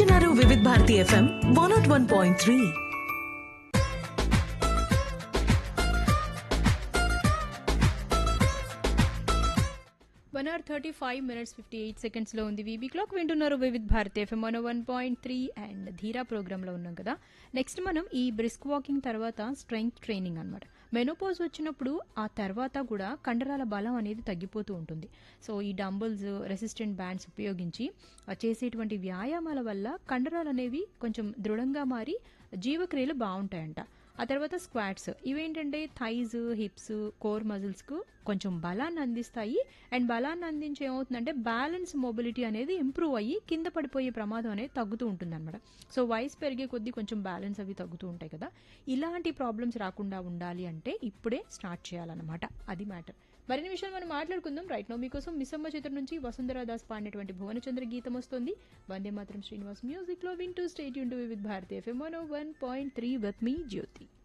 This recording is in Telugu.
వింటున్నారు Vividh Bharati FM one naught one point three one hour thirty five minutes fifty eight సెకండ్స్లో ఉంది వీబీ క్లాక్ వింటున్నారు Vividh Bharati FM one one point three and Dheera ప్రోగ్రాంలో ఉన్నాం కదా నెక్స్ట్ మనం ఈ బ్రిస్క్ వాకింగ్ తర్వాత స్ట్రెంగ్త్ ట్రైనింగ్ అనమాట మెనోపోజ్ వచ్చినప్పుడు ఆ తర్వాత కూడా కండరాల బలం అనేది తగ్గిపోతూ ఉంటుంది సో ఈ డంబుల్స్ రెసిస్టెంట్ బ్యాండ్స్ ఉపయోగించి ఆ చేసేటువంటి వ్యాయామాల వల్ల కండరాలు అనేవి కొంచెం దృఢంగా మారి జీవక్రియలు బాగుంటాయంట ఆ తర్వాత స్క్వాట్స్ ఇవేంటంటే థైజ్ హిప్స్ కోర్ మజిల్స్కు కొంచెం బలాన్ని అందిస్తాయి అండ్ బలాన్ని అందించి ఏమవుతుందంటే బ్యాలెన్స్ మొబిలిటీ అనేది ఇంప్రూవ్ అయ్యి కింద పడిపోయే ప్రమాదం అనేది తగ్గుతూ ఉంటుంది అనమాట సో వయసు పెరిగే కొద్దీ కొంచెం బ్యాలెన్స్ అవి తగ్గుతూ ఉంటాయి కదా ఇలాంటి ప్రాబ్లమ్స్ రాకుండా ఉండాలి అంటే ఇప్పుడే స్టార్ట్ చేయాలన్నమాట అది మ్యాటర్ మరిన్ని విషయాలు మనం మాట్లాడుకుందాం రైట్ నో మీకోసం మిస్సమ్మ చిత్రం నుంచి వసుంధరా దాస్ పాడినటువంటి భువనచంద్ర గీతం వస్తుంది వందే మాత్రం శ్రీనివాస్ మ్యూజిక్ లో వింటూ స్టేట్ యూన్ to with Bharati FM one point three with me Jyothi